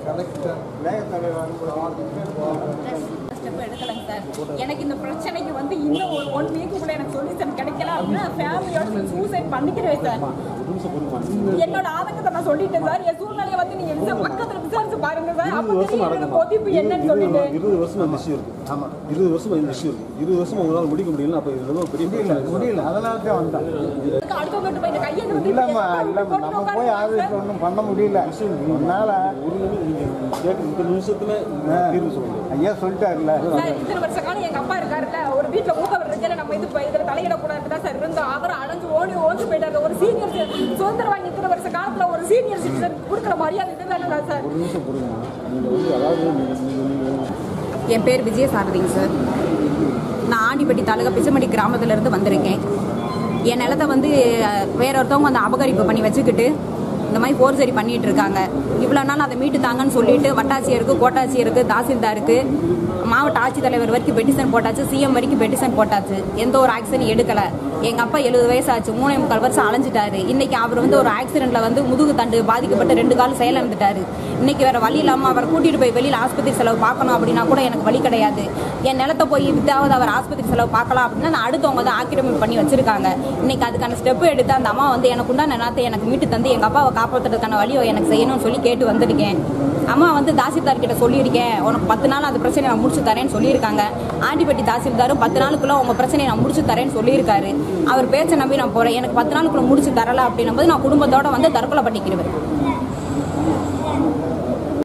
step எடுக்கலைங்க sir எனக்கு இந்த பிரச்சனைக்கு வந்து இன்னும் ஒரு ஒன் வீக்குள்ள எனக்கு சொல்யூஷன் கிடைக்கல அப்படின்னா ஃபேமிலியோட சூசைட் பண்ணிக்கிறேன் சார் என்னோட ஆதங்கத்தை நான் சொல்லிட்டேன் சார் என் சூழ்நிலையை வந்து நீங்க விசா- பக்கத்துல விசாரிச்சு பாருங்க சார் அப்ப தெரியும் என்னோட கொதிப்பு என்னன்னு சொல்லிட்டு இருபது வருஷமா இந்த இஷ்யூ இருக்கு ஆமா இருபது வருஷமா இந்த இஷ்யூ இருக்கு இருபது வருஷமா உங்களால முடிக்க முடியல அப்ப இது ஏதோ பெரிய முடியல முடியல அதனால தான் வந்தேன் அதுக்கு அடுத்தவங்க போய் இந்த கையை வந்து இல்லம்மா இல்லம்மா நம்ம போய் ஆஃபீஸில் ஒன்றும் பண்ண முடியல அதனால ஒரு நிமிஷம் நீங்க கேட்க இந்த நிமிஷத்துல தீர்வு சொல்லுங்க ஐயா சொல்லிட்டாருல்ல சார் இத்தனை வருஷ காலம் எங்க அப்பா இருக்காருல்ல ஒரு வீட்டுல ஊக்க விடுறதுல நம்ம இது இதுல தலையிடக்கூடாது தான் சார் இருந்தோம் அவர் அலைஞ்சு ஓடி ஓடி போயிட்டாரு ஒரு சீனியர் சுதந்திரம் வாங்கி இத்தனை வருஷ காலத்துல ஒரு சீனியர் சிட்டிசன் கொடுக்குற மரியாதை இதுதானே சார் ஒரு நிமிஷம் பொறுங்க நீங்க வந்து அதாவது நீங்க நீங்க நீங்க என் பேர் விஜயசாரதிங்க சார் நான் ஆண்டிப்பட்டி தாலுகா பிச்சமடி கிராமத்துலேருந்து வந்திருக்கேன் என் நிலத்தை வந்து அஹ், வேற ஒருத்தவங்க வந்து அபகரிப்பு பண்ணி வச்சுக்கிட்டு இந்த மாதிரி போர்ஜரி பண்ணிட்டு இருக்காங்க இவ்வளோ நாள் அதை மீட்டு தாங்கன்னு சொல்லிட்டு வட்டாட்சியருக்கு கோட்டாட்சியருக்கு தாசில்தாருக்கு மாவட்ட ஆட்சித்தலைவர் வரைக்கும் பெட்டிஷன் போட்டாச்சு சிஎம் வரைக்கும் பெட்டிஷன் போட்டாச்சு எந்த ஒரு ஆக்ஷனும் எடுக்கல எங்க அப்பா எழுபது வயசாச்சு மூணே முக்கால் வருஷம் அலைஞ்சிட்டாரு இன்னைக்கு அவர் வந்து ஒரு ஆக்சிடென்ட்ல வந்து முதுகு தண்டு பாதிக்கப்பட்டு ரெண்டு கால் செயலிழந்துட்டாரு இன்னைக்கு வேற வழி இல்லாம அவரை கூட்டிட்டு போய் வெளியில ஆஸ்பத்திரி செலவு பார்க்கணும் அப்படின்னா கூட எனக்கு வழி கிடையாது என் நிலத்தை போய் வித்தாவது அவர் ஆஸ்பத்திரி செலவு பார்க்கலாம் அப்படின்னா நான் அடுத்தவங்க தான் ஆக்கிரமிப்பு பண்ணி வச்சிருக்காங்க இன்னைக்கு அதுக்கான ஸ்டெப் எடுத்து அந்த அம்மா வந்து எனக்கு உண்டான நிலத்தை எனக்கு மீட்டு தந்து எங்க அப்பாவை காப்பாற்றுறதுக்கான வழியை எனக்கு செய்யணும்னு சொல்லி கேட்டு வந்திருக்கேன் அம்மா வந்து தாசில்தார் கிட்ட சொல்லியிருக்கேன் உனக்கு பத்து நாள் அந்த பிரச்சனையை நான் முடிச்சு தரேன்னு சொல்லியிருக்காங்க ஆண்டிப்பட்டி தாசில்தாரும் பத்து நாளுக்குள்ள உங்க பிரச்சனையை நான் முடிச்சு தரேன்னு சொல்லியிருக்காரு அவர் பேச்சை நம்பி நான் போறேன் எனக்கு பத்து நாளுக்குள்ள முடிச்சு தரல அப்படின்னும் போது நான் குடும்பத்தோட வந்து தற்கொலை பண்ணிக்கிறேன்